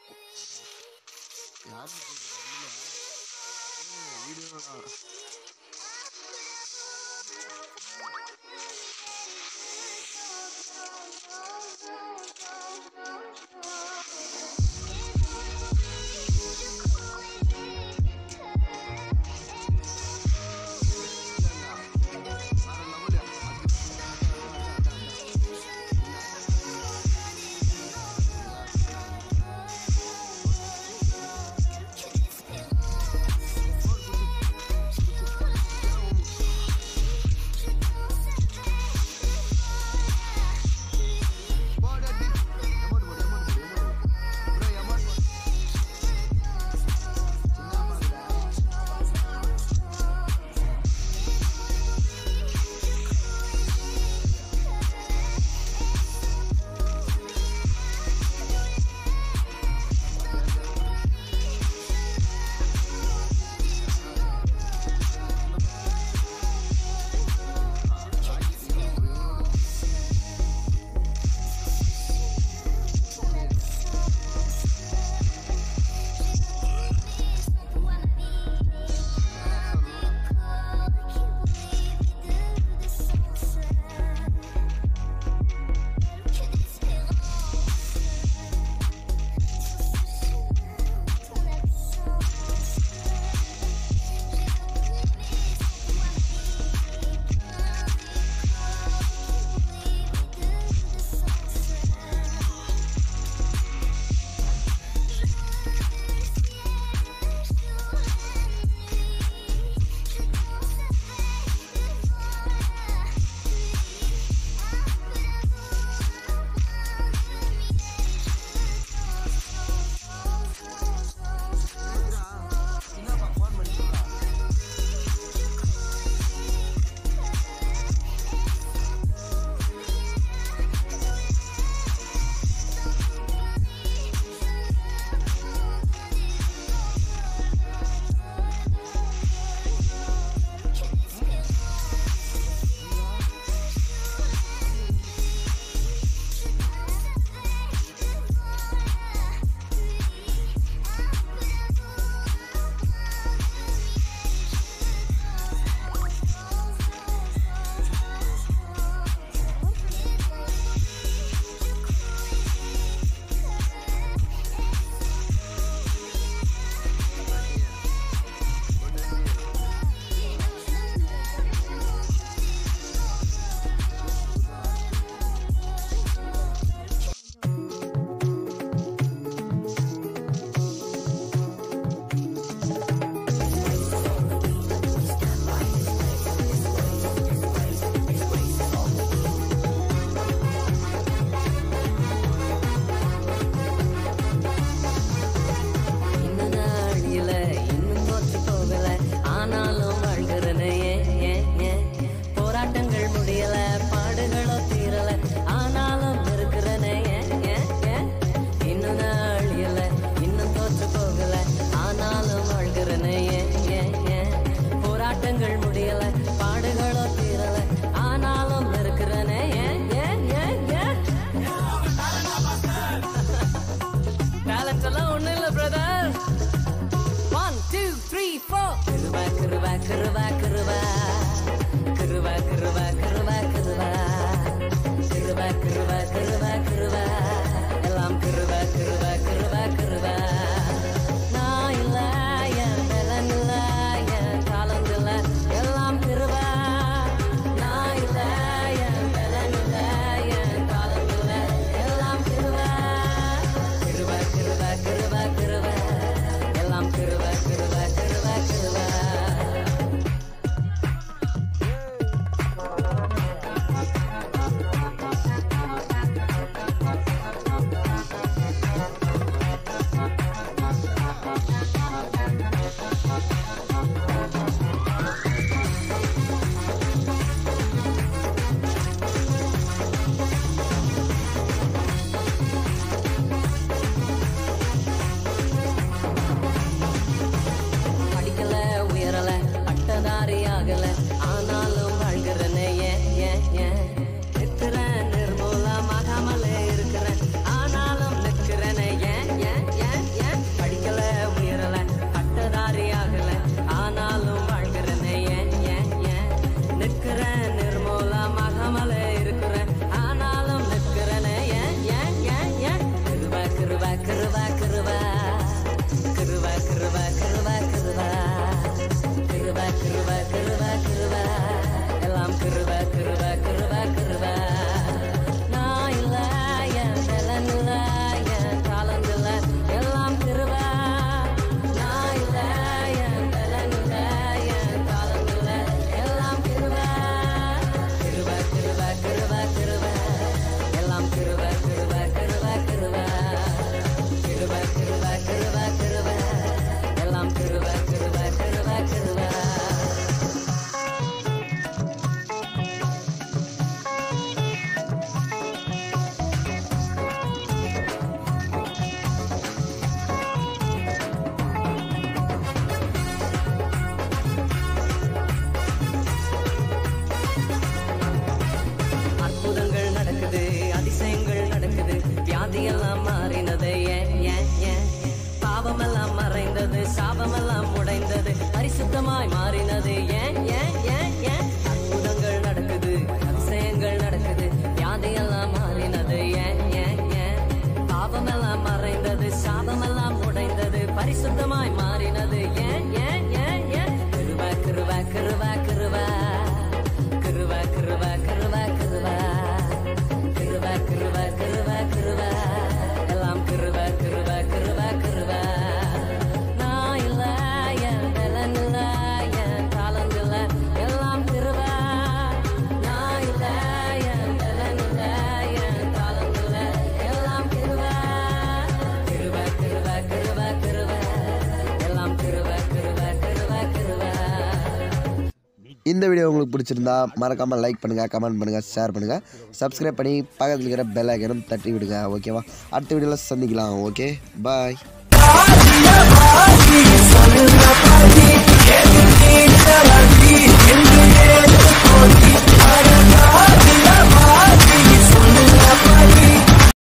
யாரு video Thank வியாதியெல்லாம் மாறினது ஏன் ஏன் ஏன் பாவமெல்லாம் மறைந்தது சாபமெல்லாம் உடைந்தது பரிசுத்தமாய் மாறினது ஏன் ஏன் ஏன் ஏன் அற்புதங்கள் நடக்குது அதிசயங்கள் நடக்குது வியாதியெல்லாம் மாறினது ஏன் ஏன் ஏன் பாவமெல்லாம் மறைந்தது சாபமெல்லாம் உடைந்தது பரிசுத்தமாய் மாறினது ஏன் ஏன் ஏன் ஏன் கிருப கிருப கிருப கிருப கிருப கிருப கிருப கிருப கிருப கிருப கிருப கிருப எல்லாம் கிருப கிருப கிருப கிருப நான் இல்ல என் பலன் இல்ல என் தாளம் இல்ல எல்லாம் கிருப நான் இல்ல என் பலன் இல்ல என் தாளம் இல்ல எல்லாம் கிருப கிருப கிருப கிருப கிருப எல்லாம் கிருப கிருப கிருப கிருப இந்த வீடியோ உங்களுக்கு பிடிச்சிருந்தா மறக்காமல் லைக் பண்ணுங்கள் கமெண்ட் பண்ணுங்கள் ஷேர் பண்ணுங்கள் சப்ஸ்கிரைப் பண்ணி பக்கத்தில் இருக்கிற பெல் ஐக்கனும் தட்டி விடுங்க ஓகேவா அடுத்த வீடியோவில் சந்திக்கலாம் ஓகே பாய்